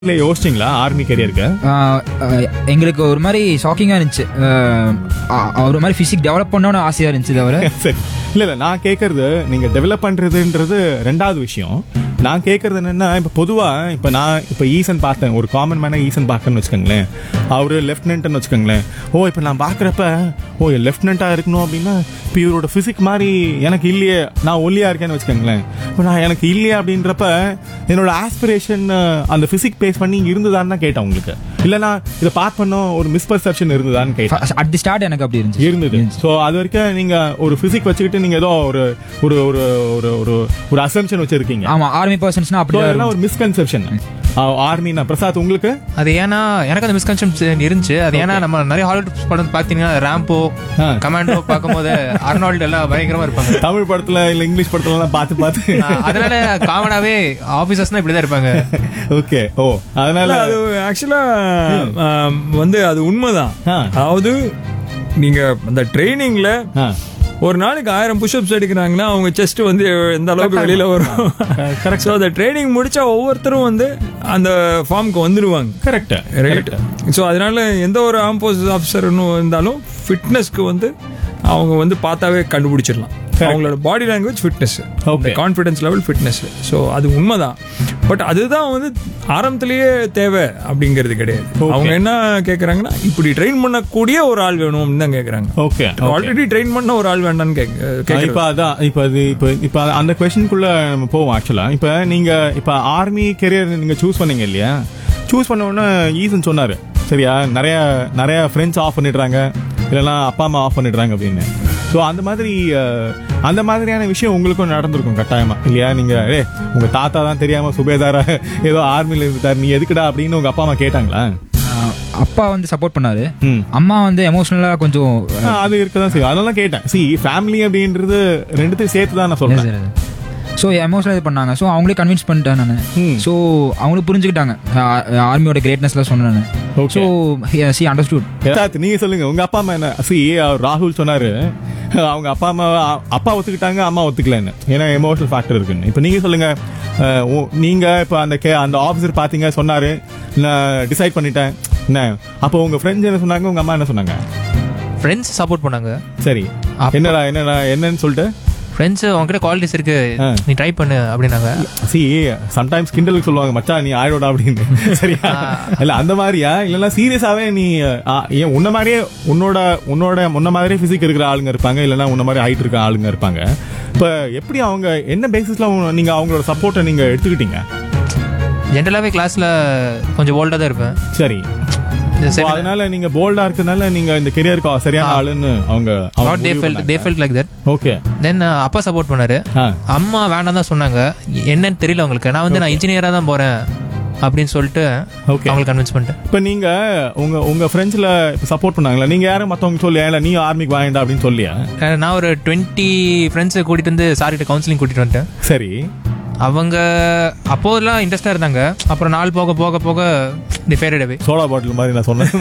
இல்ல யோசிச்சிங்களா ஆர்மி கரியருக்கு ஆஹ் ஆஹ் எங்களுக்கு ஒரு மாதிரி ஷாக்கிங்காக இருந்துச்சு ஆஹ் ஆ- ஒரு மாதிரி ஃபிசிக் டெவலப் பண்ணணும்னு ஆசையாக இருந்துச்சு தவிர சரி இல்ல இல்ல நான் கேக்குறது நீங்க டெவலப் பண்றதுன்றது ரெண்டாவது விஷயம் நான் கேக்குறது என்னன்னா இப்ப பொதுவா இப்ப நான் இப்ப ஈசன் பார்த்தேன் ஒரு காமன் மேனா ஈசன் பார்க்கன்னு வச்சுக்கோங்களேன் அவரு லெப்டினன்ட்னு வச்சுக்கோங்களேன் ஓ இப்ப நான் பாக்குறப்ப ஓ லெப்டினண்டா இருக்கணும் அப்படின்னா இப்ப இவரோட பிசிக் மாதிரி எனக்கு இல்லையே நான் ஒல்லியா இருக்கேன்னு வச்சுக்கோங்களேன் இப்ப நான் எனக்கு இல்லையே அப்படின்றப்ப என்னோட ஆஸ்பிரேஷன் அந்த பிசிக் பேஸ் பண்ணி இருந்ததான்னு தான் கேட்டேன் உங்களுக்கு இல்லனா இதை பார்ட் பண்ணோம் ஒரு மிஸ்பர்செப்ஷன் இருந்ததான்னு கேட்டேன் அட் தி ஸ்டார்ட் எனக்கு அப்படி இருந்துச்சு இருந்தது சோ அது வரைக்கும் நீங்க ஒரு பிசிக் வச்சுக்கிட்டு நீங்க ஏதோ ஒரு ஒரு ஒரு ஒரு ஒரு ஒரு அசம்ஷன் வச்சிருக்கீங்க ஆமா ஆர்மி பர்சன்ஸ்னா So, அப்படி அதெல்லாம் ஒரு மிஸ்கன்செப்ஷன் ஆர்மினா பிரசாத் உங்களுக்கு அது ஏன்னா எனக்கு அந்த மிஸ்கன்செப்ஷன் இருந்துச்சு அது ஏன்னா நம்ம நிறைய ஹாலிவுட் படம் பார்த்தீங்கன்னா ரேம்போ ஆ. கமாண்டோ பார்க்கும்போது அர்னால்டு எல்லாம் பயங்கரமா இருப்பாங்க தமிழ் படத்துல இல்ல இங்கிலீஷ் படத்துல எல்லாம் பார்த்து பார்த்து ஆ, அதனால காமனாவே ஆபீசர்ஸ்னா இப்படிதான் இருப்பாங்க ஓகே ஓ அதனால இல்ல, அது ஆக்சுவலா வந்து அது உண்மைதான் ஆ. அதாவது நீங்க அந்த ட்ரைனிங்ல ஆ, ஒரு நாளைக்கு ஆயிரம் புஷ்அப்ஸ் எடுக்கிறாங்கன்னா அவங்க செஸ்ட் வந்து எந்த அளவுக்கு வெளியில வரும் correct. ஸோ அந்த ட்ரைனிங் முடிச்சா ஒவ்வொருத்தரும் வந்து அந்த ஃபார்முக்கு வந்துடுவாங்க கரெக்ட் ரைட் ஸோ அதனால எந்த ஒரு ஆம்போஸ் ஆஃபீஸர்னு இருந்தாலும் ஃபிட்னஸ்க்கு வந்து அவங்க வந்து பார்த்தாவே கண்டுபிடிச்சிடலாம் அவங்களோட body language fitness Okay. Confidence level fitness so அது உண்மைதான் பட் அதுதான் வந்து ஆரம்பத்திலேயே தேவை அப்படிங்கிறது கிடையாது அவங்க என்ன கேட்குறாங்கன்னா இப்படி ட்ரெயின் பண்ணக்கூடிய ஒரு ஆள் வேணும்னு தான் கேட்குறாங்க ஓகே ஆல்ரெடி ட்ரெயின் பண்ண ஒரு ஆள் வேண்டாம்னு கேட்க இப்ப அதான் இப்ப அது இப்ப இப்ப அந்த கொஸ்டினுக்குள்ள நம்ம போவோம் ஆக்சுவலா இப்ப நீங்க இப்ப ஆர்மி கெரியர் நீங்க சூஸ் பண்ணீங்க இல்லையா சூஸ் பண்ண உடனே ஈசன் சொன்னாரு சரியா நிறைய நிறைய ஃப்ரெண்ட்ஸ் ஆஃப் பண்ணிடுறாங்க இல்லைன்னா அப்பா அம்மா ஆஃப் பண்ணிடுறாங்க அப்படின்னு ஸோ அந்த மாதிரி அஹ், அந்த மாதிரியான விஷயம் உங்களுக்கும் நடந்திருக்கும் கட்டாயமா இல்லையா நீங்க ஏ உங்க தாத்தா தான் தெரியாம சுபேதாரா ஏதோ ஆர்மில இருந்தார் நீ எதுக்குடா அப்படின்னு உங்க அப்பா அம்மா கேட்டாங்களா ஆஹ் அப்பா வந்து சப்போர்ட் பண்ணாரு ம் அம்மா வந்து எமோஷனலா கொஞ்சம் ஆ, அது இருக்கதான் செய்யும் அதெல்லாம் கேட்டேன் சி ஃபேமிலி அப்படின்றது ரெண்டுத்தையும் சேர்த்து தான் நான் சொல்றேன் ஸோ எமோஷனல் இது பண்ணாங்க ஸோ அவங்களே கன்வின்ஸ் பண்ணிட்டேன் நான் ம். ஸோ அவங்களும் புரிஞ்சுக்கிட்டாங்க ஆர்மியோட கிரேட்னஸ்லாம் சொன்னேன் நான் Okay. So she understood that, நீங்க சொல்லுங்க உங்க அப்பா அம்மா என்ன சி ராகுல் சொன்னாரு அவங்க அப்பா அம்மா அப்பா ஒத்துக்கிட்டாங்க அம்மா ஒத்துக்கலன்னு ஏன்னா எமோஷனல் ஃபேக்டர் இருக்குன்னு இப்போ நீங்க சொல்லுங்க அஹ், உ- நீங்க இப்போ அந்த கே அந்த ஆஃபீஸர் பாத்தீங்க சொன்னாரு நான் டிசைட் பண்ணிட்டேன் என்ன அப்போ உங்க ஃப்ரெண்ட்ஸ் என்ன சொன்னாங்க உங்க அம்மா என்ன சொன்னாங்க ஃப்ரெண்ட்ஸ் சப்போர்ட் பண்ணாங்க சரி அப்பா- என்னடா என்னடா என்னன்னு சொல்லிட்டு ஃப்ரெண்ட்ஸ் உங்ககிட்ட குவாலிட்டிஸ் இருக்கு ஆ. நீ ட்ரை பண்ணு அப்படின்னாங்க சி சம்டைம்ஸ் கிண்டலுக்கு சொல்லுவாங்க மச்சான் நீ ஆயிரோடா அப்படின்னு சரியா இல்ல அந்த மாதிரியா இல்லைன்னா சீரியஸாவே நீ ஆ, ஏன் உன்ன மாதிரியே உன்னோட உன்னோட முன்ன மாதிரியே பிசிக் இருக்கிற ஆளுங்க இருப்பாங்க இல்லைன்னா உன்ன மாதிரி ஹைட் இருக்க ஆளுங்க இருப்பாங்க இப்ப எப்படி அவங்க என்ன பேசிஸ்ல நீங்க அவங்களோட சப்போர்ட்டை நீங்க எடுத்துக்கிட்டீங்க ஜென்ரலாகவே கிளாஸ்ல கொஞ்சம் போல்டாக தான் இருப்பேன் சரி இந்த So, அதனால நீங்க போல்டா இருக்கனால நீங்க இந்த கெரியருக்கு சரியான ஆளுன்னு அவங்க not they felt they felt like that okay then அப்பா சப்போர்ட் பண்ணாரு அம்மா வேண்டாம் தான் சொன்னாங்க என்னன்னு தெரியல அவங்களுக்கு நான் வந்து நான் இன்ஜினியரா தான் போறேன் அப்படின்னு சொல்லிட்டு Okay. அவங்களுக்கு கன்வின்ஸ் பண்ணிட்டேன் இப்ப நீங்க உங்க உங்க ஃப்ரெண்ட்ஸ்ல சப்போர்ட் பண்ணாங்களா நீங்க யாரும் மத்தவங்க சொல்லியா இல்ல நீ ஆர்மிக்கு வாங்கிட்டா அப்படின்னு சொல்லியா அஹ் நான் ஒரு டுவெண்ட்டி ஃப்ரெண்ட்ஸை கூட்டிட்டு வந்து சார்கிட்ட கவுன்சிலிங் கூட்டிட்டு வந்துட்டேன் சரி அவங்க அப்போதெல்லாம் இன்ட்ரெஸ்டா இருந்தாங்க அப்புறம் நாள் போக போக போக தி ஃபேரட் அவே சோடா பாட்டில் மாதிரி நான் சொன்னேன்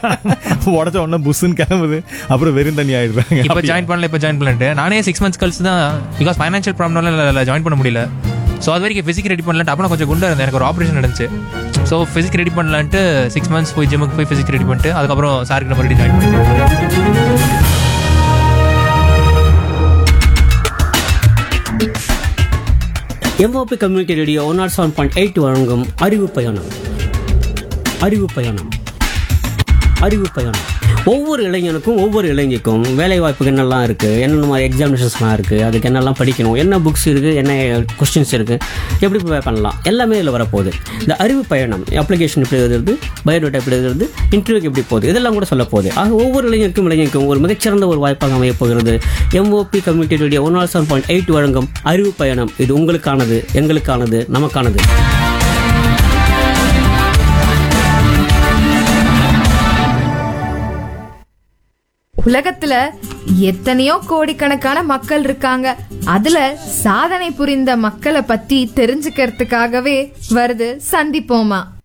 உடச்ச உடனே புஷ்ன்னு கிளம்புது அப்புறம் வெறும் தண்ணி ஆயிடுறாங்க இப்போ ஜாயின் பண்ணல இப்போ ஜாயின் பண்ணிட்டு நானே சிக்ஸ் மந்த்ஸ் கழிச்சு தான் பிகாஸ் ஃபைனான்ஷியல் ப்ராப்ளம்னால ஜாயின் பண்ண முடியல ஸோ அது வரைக்கும் ஃபிசிக் ரெடி பண்ணலான்ட்டு அப்போ நான் கொஞ்சம் குண்டா இருந்தேன் எனக்கு ஒரு ஆப்ரேஷன் நடந்துச்சு ஸோ ஃபிசிக் ரெடி பண்ணலான்ட்டு சிக்ஸ் மந்த்ஸ் போய் ஜிம்முக்கு போய் ஃபிசிக் ரெடி பண்ணிட்டு அதுக்கப்புறம் சாருக்கு மறுபடியும் ஜாயின் பண்ணேன் MOP community radio one nought seven point eight வழங்கும் அறிவு பயணம் அறிவு பயணம் அறிவு பயணம் ஒவ்வொரு இளைஞனுக்கும் ஒவ்வொரு இளைஞருக்கும் வேலை வாய்ப்புக்கு என்னெல்லாம் இருக்குது என்னென்ன மாதிரி எக்ஸாமினேஷன்ஸ்லாம் இருக்குது அதுக்கு என்னெல்லாம் படிக்கணும் என்ன புக்ஸ் இருக்குது என்ன கொஸ்டின்ஸ் இருக்குது எப்படி ப்ரிப்பேர் பண்ணலாம் எல்லாமே இதில் வரப்போகுது இந்த அறிவு பயணம் அப்ளிகேஷன் எப்படி எழுதுறது பயோடேட்டா எப்படி எழுதுறது இன்டர்வியூக்கு எப்படி போகுது இதெல்லாம் கூட சொல்ல போகுது ஆக ஒவ்வொரு இளைஞருக்கும் இளைஞருக்கும் ஒரு மிகச்சிறந்த ஒரு வாய்ப்பாக அமையப் போகிறது MOP community radio one nought seven point eight வழங்கும் அறிவு பயணம் இது உங்களுக்கானது எங்களுக்கானது நமக்கானது உலகத்துல எத்தனையோ கோடிக்கணக்கான மக்கள் இருக்காங்க அதுல சாதனை புரிந்த மக்களை பத்தி தெரிஞ்சுக்கிறதுக்காகவே வருது சந்திப்போமா